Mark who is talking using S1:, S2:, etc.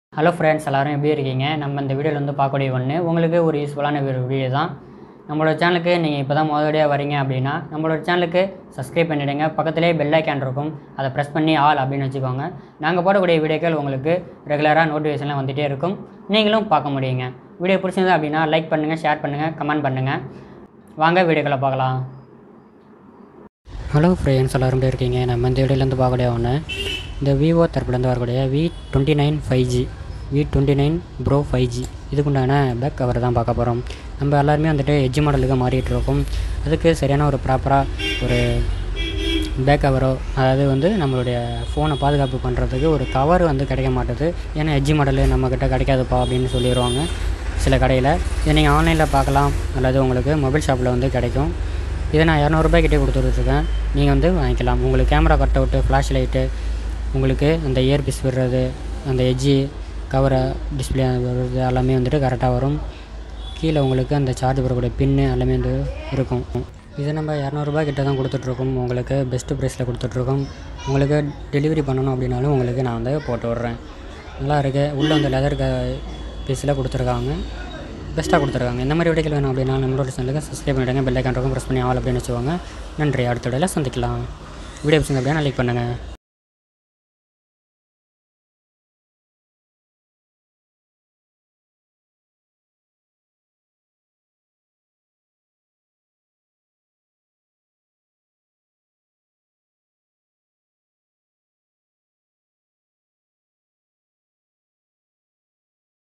S1: hello friends எல்லோரும் எப்படி இருக்கீங்க நம்ம இந்த வீடியோவில் வந்து பார்க்கக்கூடிய ஒன்று உங்களுக்கு ஒரு யூஸ்ஃபுல்லான ஒரு வீடியோ தான் நம்மளோட சேனலுக்கு நீங்கள் இப்போ தான் முதலடியாக வரீங்க அப்படின்னா நம்மளோட சேனலுக்கு சப்ஸ்கிரைப் பண்ணிவிடுங்க பக்கத்திலே பெல் ஐக்கான் இருக்கும் அதை ப்ரெஸ் பண்ணி ஆல் அப்படின்னு வச்சுக்கோங்க நாங்கள் போடக்கூடிய வீடியோக்கள் உங்களுக்கு ரெகுலராக நோட்டிஃபிகேஷன்லாம் வந்துகிட்டே இருக்கும் நீங்களும் பார்க்க முடியுங்க வீடியோ பிடிச்சிருந்தா அப்படின்னா லைக் பண்ணுங்கள் ஷேர் பண்ணுங்கள் கமெண்ட் பண்ணுங்கள் வாங்க வீடியோக்களை பார்க்கலாம் ஹலோ ஃப்ரெண்ட்ஸ் எல்லோரும் எப்படி இருக்கீங்க நம்ம இந்த வீடியோலேருந்து பார்க்கக்கூடிய ஒன்று இந்த விவோ தரப்புலேருந்து வரக்கூடிய V twenty nine five G V twenty nine pro five G இதுக்குண்டான பேக் கவர் தான் பார்க்க போகிறோம் நம்ம எல்லாருமே வந்துட்டு எஜ்ஜி மாடலுக்கு மாறிட்டு இருக்கோம் அதுக்கு சரியான ஒரு ப்ராப்பராக ஒரு பேக் கவரோ அதாவது வந்து நம்மளுடைய ஃபோனை பாதுகாப்பு பண்ணுறதுக்கு ஒரு கவர் வந்து கிடைக்க மாட்டுது ஏன்னா எஜ்ஜி மாடலு நம்மக்கிட்ட கிடைக்காதுப்பா அப்படின்னு சொல்லிடுவாங்க சில கடையில் இதை நீங்கள் ஆன்லைனில் பார்க்கலாம் அல்லது உங்களுக்கு மொபைல் ஷாப்பில் வந்து கிடைக்கும் இதை நான் இரநூறுபா கிட்டே கொடுத்துட்ருக்கேன் நீங்கள் வந்து வாங்கிக்கலாம் உங்களுக்கு camera cut out flash light உங்களுக்கு அந்த இயர் பீஸ் விடுறது அந்த எஜ்ஜி கவரை டிஸ்பிளே வர்றது எல்லாமே வந்துட்டு கரெக்டாக வரும் கீழே உங்களுக்கு அந்த சார்ஜ் போடக்கூடிய பின்னு எல்லாமே வந்து இருக்கும் இதை நம்ம இரநூறுபா கிட்ட தான் கொடுத்துட்ருக்கோம் உங்களுக்கு பெஸ்ட்டு ப்ரைஸில் கொடுத்துட்ருக்கோம் உங்களுக்கு டெலிவரி பண்ணணும் அப்படின்னாலும் உங்களுக்கு நான் வந்து போட்டு விட்றேன் நல்லா இருக்கு உள்ளே வந்து லெதர் க பீஸில் கொடுத்துருக்காங்க பெஸ்ட்டாக கொடுத்துருக்காங்க இந்த மாதிரி வீடியோக்கள் வேணும் அப்படின்னா நம்மளோட சேனலுக்கு சப்ஸ்கிரைப் பண்ணிவிடுங்க பெல் ஐக்கான் இருக்கும் ப்ரெஸ் பண்ணி ஆல் அப்படின்னு வச்சுக்கோங்க நன்றி அடுத்த வீடியோவில் சந்திக்கலாம் வீடியோ பிடிச்சிங்க அப்படின்னா லைக் பண்ணுங்கள்